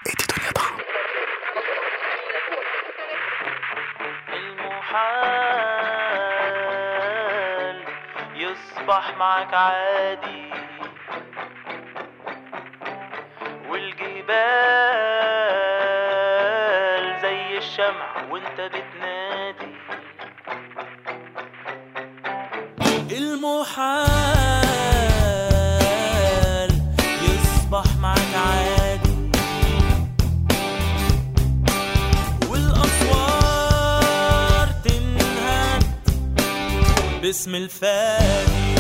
ادي دنيا طعم المحال يصبح معك عادي والجبال زي الشمع وانت بتنادي المحال يصبح معك عادي والأسوار تنهد باسم الفادي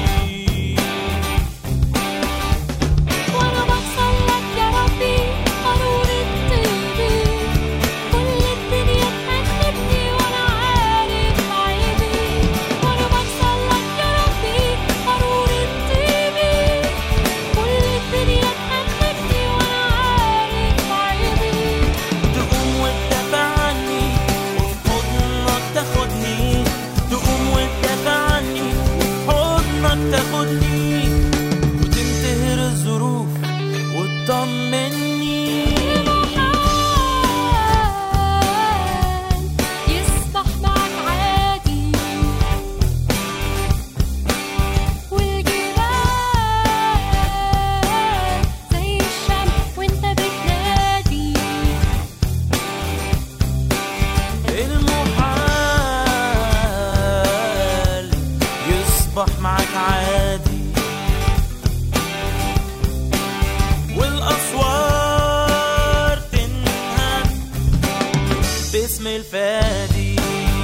وانا بوصل لك يا ربي قارورة طيبي كل الدنيا تأخذني وانا عارف عيبي وانا بوصل لك يا ربي قارورة طيبي كل الدنيا تأخذني وانا عارف عيبي تقوم وتدافع عني وفي حضنك تاخدني تقوم وتدافع عني وفي حضنك تاخدني وتنتهر الظروف وتطمني المحال يصبح معك عادي والجبال زي الشمس وانت بتنادي المحال يصبح معك عادي والأسوار تنهد باسم الفادي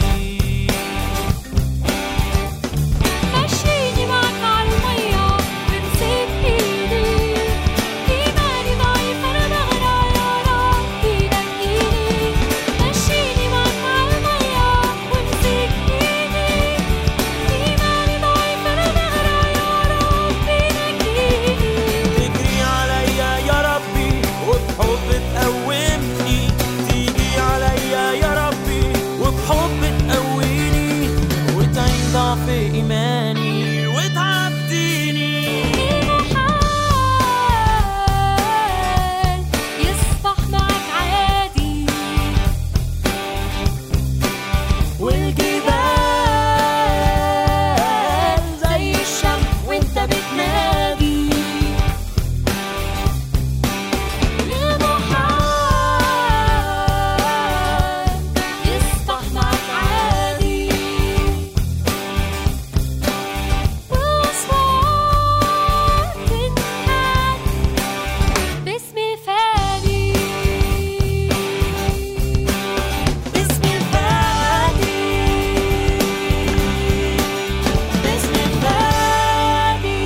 مشيني معك عالمية وامسك ايدي ايماني ضعيف انا بغرق يا ربي نجيني مشيني معك عالمية وامسك ايدي ايماني ضعيف انا بغرق يا ربي نجيني تجري عليا يا ربي وبحب تقومني تيجي عليا يا ربي وبحب تقويني وتعين ضعف إيماني وتعديني المحال يصبح معك عادي والجبال زي الشمس وانت بتنادي المحال يصبح معك عادي والأصوات تنهد باسم الفادي باسم الفادي باسم الفادي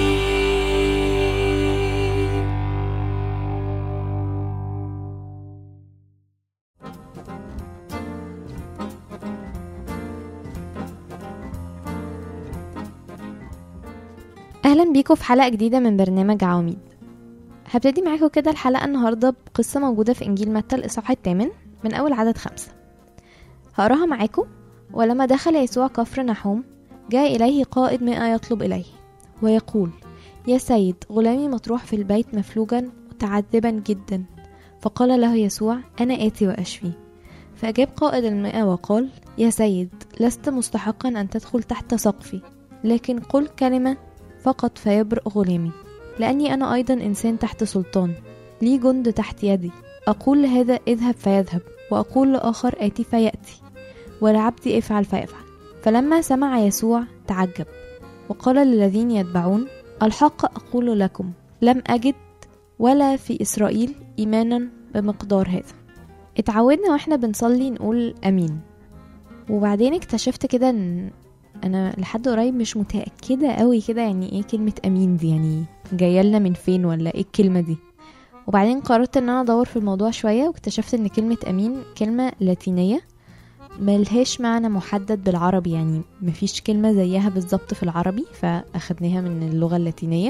اهلا بيكم في حلقه جديده من برنامج عواميد هبتدي معاكم كده الحلقه النهارده بقصه موجوده في انجيل متى الاصحاح الثامن من اول عدد خمسة هقراها معاكم ولما دخل يسوع كفر نحوم جاء اليه قائد مئة يطلب اليه ويقول يا سيد غلامي مطروح في البيت مفلوجا متعذبا جدا فقال له يسوع انا اتي واشفي فاجاب قائد المئة وقال يا سيد لست مستحقا ان تدخل تحت سقفي لكن قل كلمه فقط فيبرأ غلامي لأني أنا أيضا إنسان تحت سلطان لي جند تحت يدي أقول لهذا اذهب فيذهب وأقول لآخر آتي فيأتي ولعبدي افعل فيفعل فلما سمع يسوع تعجب وقال للذين يتبعون الحق أقول لكم لم أجد ولا في إسرائيل إيمانا بمقدار هذا اتعودنا واحنا بنصلي نقول أمين وبعدين اكتشفت كده ان انا لحد قريب مش متاكده قوي كده يعني ايه كلمه امين دي يعني جايه لنا من فين ولا ايه الكلمه دي وبعدين قررت ان انا ادور في الموضوع شويه واكتشفت ان كلمه امين كلمه لاتينيه ملهاش معنى محدد بالعربي يعني مفيش كلمه زيها بالظبط في العربي فاخدناها من اللغه اللاتينيه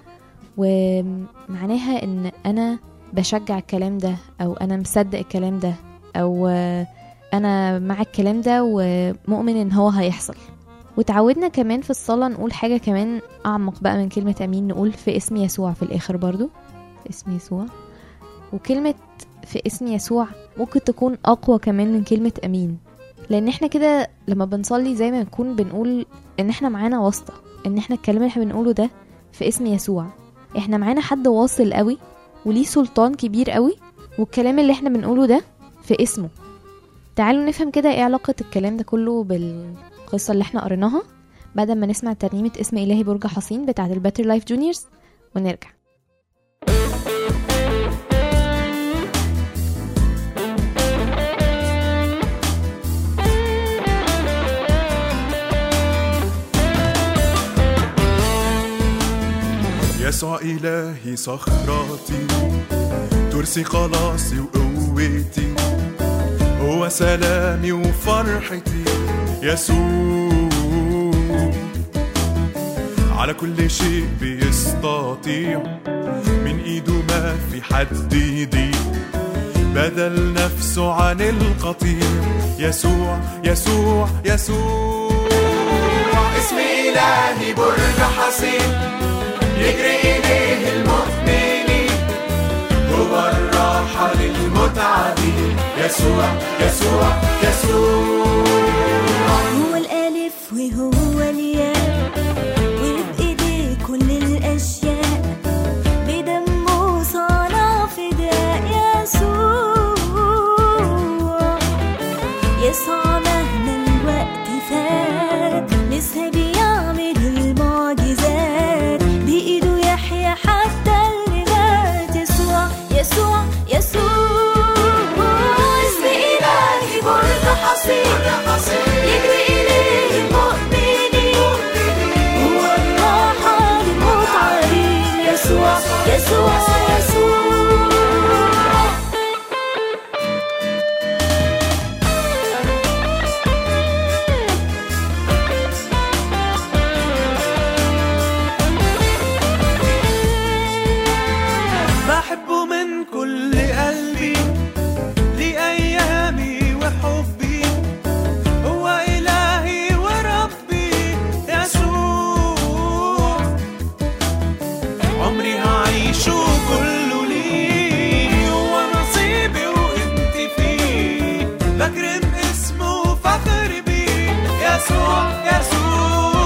ومعناها ان انا بشجع الكلام ده او انا مصدق الكلام ده او آه، انا مع الكلام ده ومؤمن ان هو هيحصل وتعودنا كمان في الصلاة نقول حاجة كمان أعمق بقى من كلمة أمين نقول في اسم يسوع في الآخر برضو في اسم يسوع وكلمة في اسم يسوع ممكن تكون اقوى كمان من كلمة امين لان احنا كده لما بنصلي زي ما نكون بنقول ان احنا معانا واسطة ان احنا الكلام اللي احنا بنقوله ده في اسم يسوع احنا معانا حد واصل قوي وليه سلطان كبير قوي والكلام اللي احنا بنقوله ده في اسمه تعالوا نفهم كده ايه علاقة الكلام ده كله بالقصة اللي احنا قريناها بعد ما نسمع ترنيمة اسم إلهي برج حصين بتاعة الباتر لايف جونيورز ونرجع يسوع إلهي صخرتي ترسي خلاصي وقوتي هو سلامي وفرحتي يسوع على كل شيء بيستطيع من ايده ما في حد يضيق بدل نفسه عن القطيع يسوع يسوع يسوع اسم إلهي برج حصين يجري إليه المؤمنين هو الراحة للمتعبين يسوع يسوع يسوع هو الألف وهو الياء وبإيديه كل الأشياء بدمه صنع فداء يسوع يسوع مهما الوقت فات لسه بيعمل المعجزات بإيده يحيى حتى اللي مات يسوع يسوع يسوع اسم إلهي برج حصين يجري إليه المؤمنين هو الراحة للمتعبين يسوع يسوع يسوع بحبه من كل قلبي لأيامي وحبي هو إلهي وربي يسوع عمري هعيشه كله ليه هو نصيبي وانت فيه بكرم اسمه وفخر بيه يسوع يسوع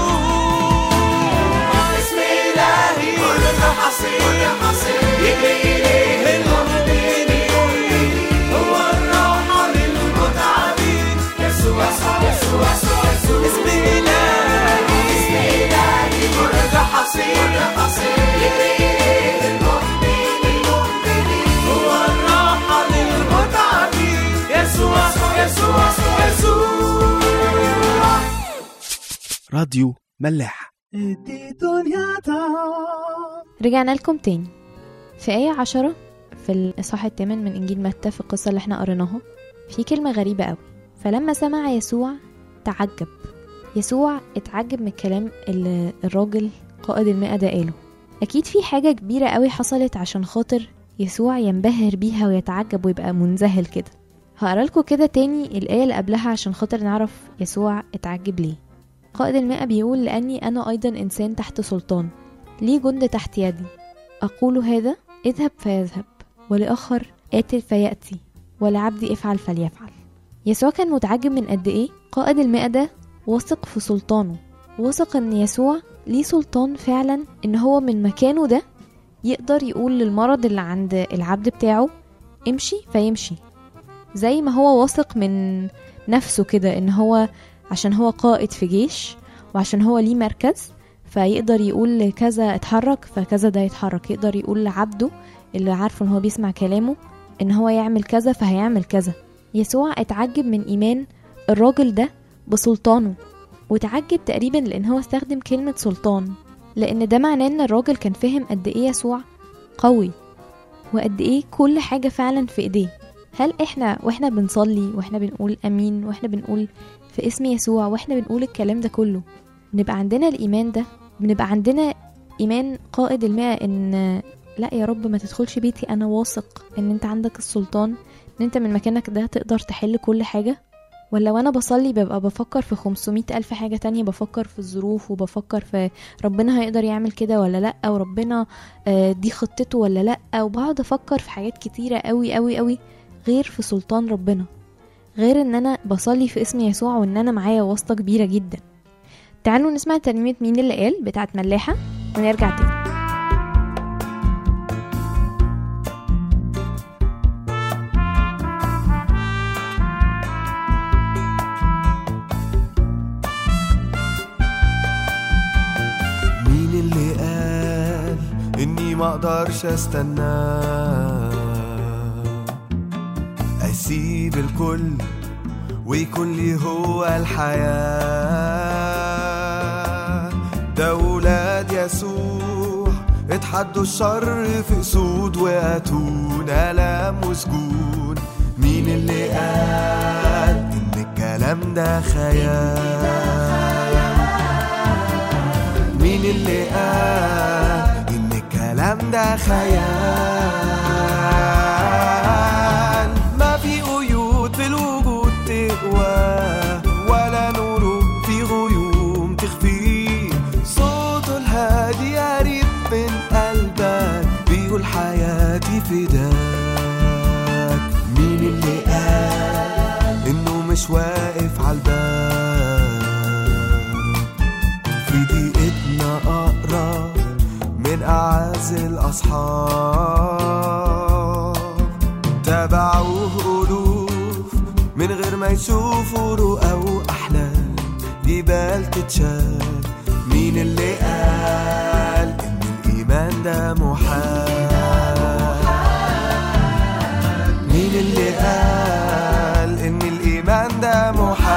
اسم إلهي كل حصين يجري إليه المؤمنين هو الراحة للمتعبين يسوع يسوع يسوع يسوع اسم إلهي اسم إلهي كل حصين يجري إليه المؤمنين هو الراحة للمتعبين يسوع يسوع يسوع راديو ملاح رجعنا لكم تاني في آية عشرة في الإصحاح الثامن من إنجيل متى في القصة اللي احنا قريناها في كلمة غريبة قوي فلما سمع يسوع تعجب يسوع اتعجب من الكلام اللي الراجل قائد المئة ده قاله أكيد في حاجة كبيرة قوي حصلت عشان خاطر يسوع ينبهر بيها ويتعجب ويبقى منذهل كده هقرا لكم كده تاني الآية اللي قبلها عشان خاطر نعرف يسوع اتعجب ليه قائد المئة بيقول لأني أنا أيضا إنسان تحت سلطان لي جند تحت يدي أقول هذا اذهب فيذهب ولآخر آت فيأتي ولعبدي افعل فليفعل يسوع كان متعجب من قد إيه قائد المئة ده واثق في سلطانه واثق إن يسوع ليه سلطان فعلا إن هو من مكانه ده يقدر يقول للمرض اللي عند العبد بتاعه امشي فيمشي زي ما هو واثق من نفسه كده إن هو عشان هو قائد في جيش وعشان هو ليه مركز فيقدر يقول لكذا اتحرك فكذا ده يتحرك يقدر يقول لعبده اللي عارفه ان هو بيسمع كلامه ان هو يعمل كذا فهيعمل كذا يسوع اتعجب من ايمان الراجل ده بسلطانه وتعجب تقريبا لان هو استخدم كلمة سلطان لان ده معناه ان الراجل كان فهم قد ايه يسوع قوي وقد ايه كل حاجة فعلا في ايديه هل احنا واحنا بنصلي واحنا بنقول امين واحنا بنقول في اسم يسوع واحنا بنقول الكلام ده كله بنبقى عندنا الايمان ده بنبقى عندنا ايمان قائد المئة ان لا يا رب ما تدخلش بيتي انا واثق ان انت عندك السلطان ان انت من مكانك ده تقدر تحل كل حاجة ولا وانا بصلي ببقى بفكر في 500 ألف حاجة تانية بفكر في الظروف وبفكر في ربنا هيقدر يعمل كده ولا لأ وربنا آه، دي خطته ولا لأ وبقعد أفكر في حاجات كتيرة قوي قوي قوي غير في سلطان ربنا غير ان انا بصلي في اسم يسوع وان انا معايا واسطة كبيرة جدا تعالوا نسمع ترنيمة مين اللي قال بتاعت ملاحة ونرجع تاني مين اللي قال اني ما اقدرش استنى اسيب الكل ويكون لي هو الحياة ده ولاد يسوع اتحدوا الشر في اسود واتون الام وسجون مين اللي قال ان الكلام ده خيال مين اللي قال ان الكلام ده خيال ما في قيود في الوجود تقوى ولا نور في غيوم تخفي صوته الهادي قريب من قلبك بيقول حياتي فداك مين اللي قال انه مش واقف على الباب في دقيقتنا أقرب من أعز الأصحاب تبعوه ألوف من غير ما يشوفوا رؤى وأحلام جبال تتشال مين اللي قال إن الإيمان ده محال مين اللي قال إن الإيمان ده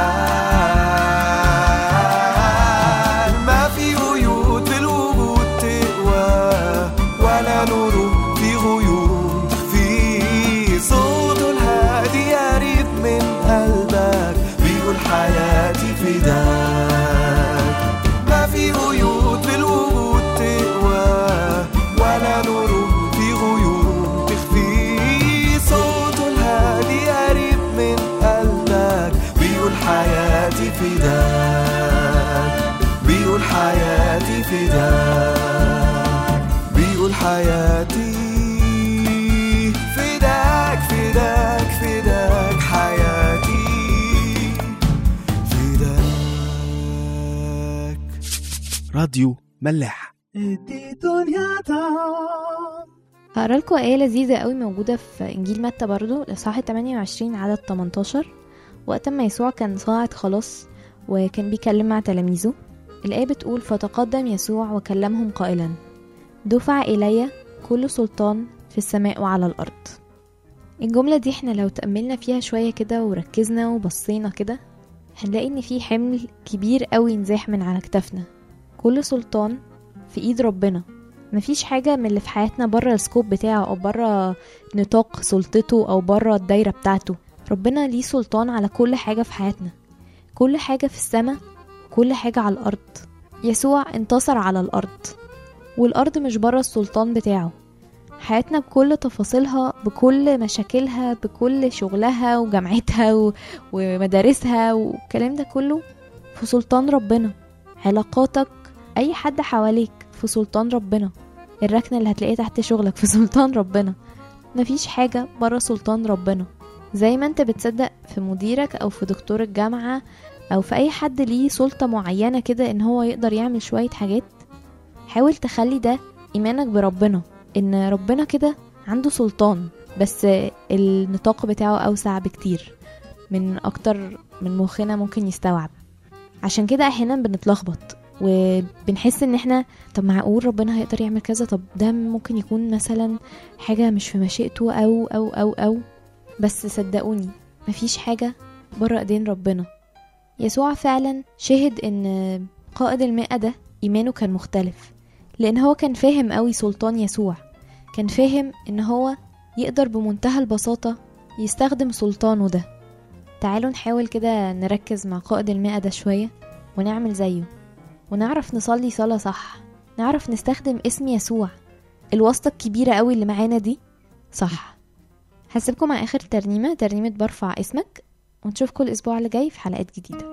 محال ما في قيود في الوجود تقوى ولا نور في غيوم تخفي صوته الهادي قريب من قلبك بيقول حياتي فداك ما في قيود في الوجود تقوى ولا نور في غيوم تخفي صوته الهادي قريب من قلبك بيقول حياتي فداك بيقول حياتي فداك بيقول حياتي فداك فداك فداك حياتي فداك راديو ملاح هقرا لكم آية لذيذة قوي موجودة في إنجيل متى برضو الإصحاح 28 عدد 18 وقت ما يسوع كان صاعد خلاص وكان بيكلم مع تلاميذه الآية بتقول فتقدم يسوع وكلمهم قائلا دفع إلي كل سلطان في السماء وعلى الأرض الجملة دي احنا لو تأملنا فيها شوية كده وركزنا وبصينا كده هنلاقي ان في حمل كبير قوي نزاح من على كتافنا كل سلطان في ايد ربنا مفيش حاجة من اللي في حياتنا بره السكوب بتاعه او بره نطاق سلطته او بره الدايرة بتاعته ربنا ليه سلطان على كل حاجة في حياتنا كل حاجة في السماء كل حاجة على الأرض يسوع انتصر على الأرض والأرض مش بره السلطان بتاعه حياتنا بكل تفاصيلها بكل مشاكلها بكل شغلها وجامعتها و... ومدارسها والكلام ده كله في سلطان ربنا علاقاتك أي حد حواليك في سلطان ربنا الركنة اللي هتلاقيها تحت شغلك في سلطان ربنا مفيش حاجة بره سلطان ربنا زي ما انت بتصدق في مديرك أو في دكتور الجامعة أو في أي حد ليه سلطة معينة كده إن هو يقدر يعمل شوية حاجات حاول تخلي ده إيمانك بربنا إن ربنا كده عنده سلطان بس النطاق بتاعه أوسع بكتير من أكتر من مخنا ممكن يستوعب عشان كده أحيانا بنتلخبط وبنحس ان احنا طب معقول ربنا هيقدر يعمل كذا طب ده ممكن يكون مثلا حاجة مش في مشيئته او او او او بس صدقوني مفيش حاجة بره ايدين ربنا يسوع فعلا شهد ان قائد المئة ده ايمانه كان مختلف لان هو كان فاهم قوي سلطان يسوع كان فاهم ان هو يقدر بمنتهى البساطة يستخدم سلطانه ده تعالوا نحاول كده نركز مع قائد المئة ده شوية ونعمل زيه ونعرف نصلي صلاة صح نعرف نستخدم اسم يسوع الواسطة الكبيرة قوي اللي معانا دي صح هسيبكم مع آخر ترنيمة ترنيمة برفع اسمك ونشوفكم الأسبوع اللي جاي في حلقات جديدة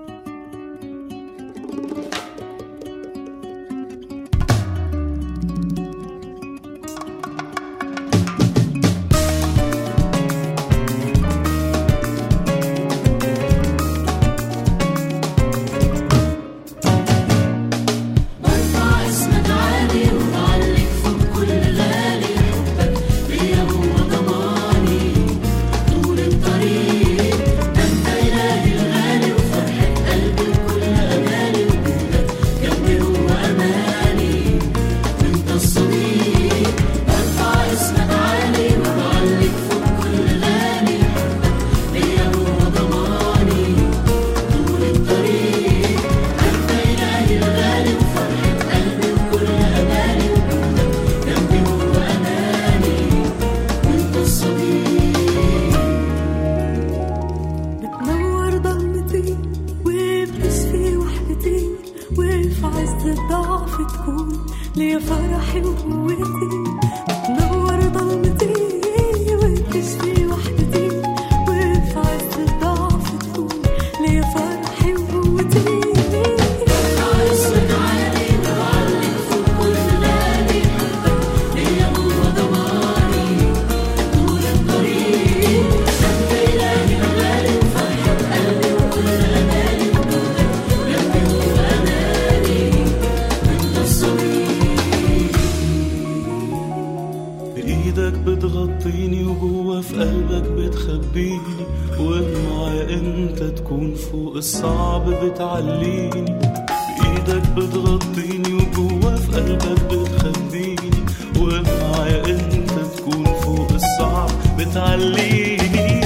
بتنور ضلمتي وبتشفي وحدتي وفي عز الضعف تكون ليا فرحي وقوتي بتنور ضلمتي وبتشفي وحدتي وفي عز الضعف تكون ليا فرحي وقوتي بإيدك بتغطيني وجوه في قلبك بتخبيني ومعايا انت تكون فوق الصعب بتعليني بإيدك بتغطيني وجوه في قلبك بتخبيني ومعايا انت تكون فوق الصعب بتعليني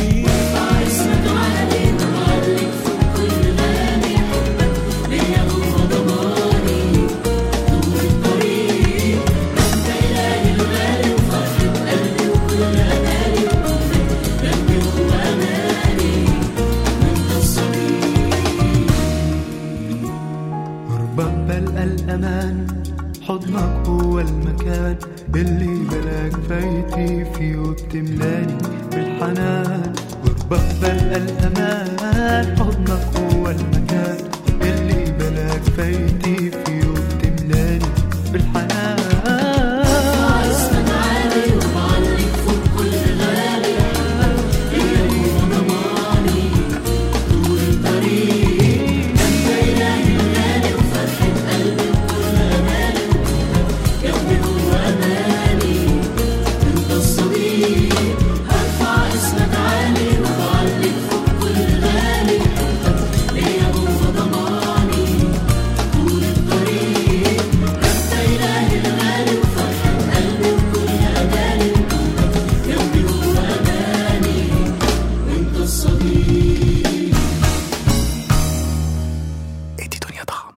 غربة بلقى الأمان حضنك هو المكان اللي بلاك فايتي فيه وبتملاني بالحنان غربة بلقى الأمان حضنك هو المكان اللي بلاك فايتي فيه وبتملاني بالحنان جنبي هو أماني انت الصديق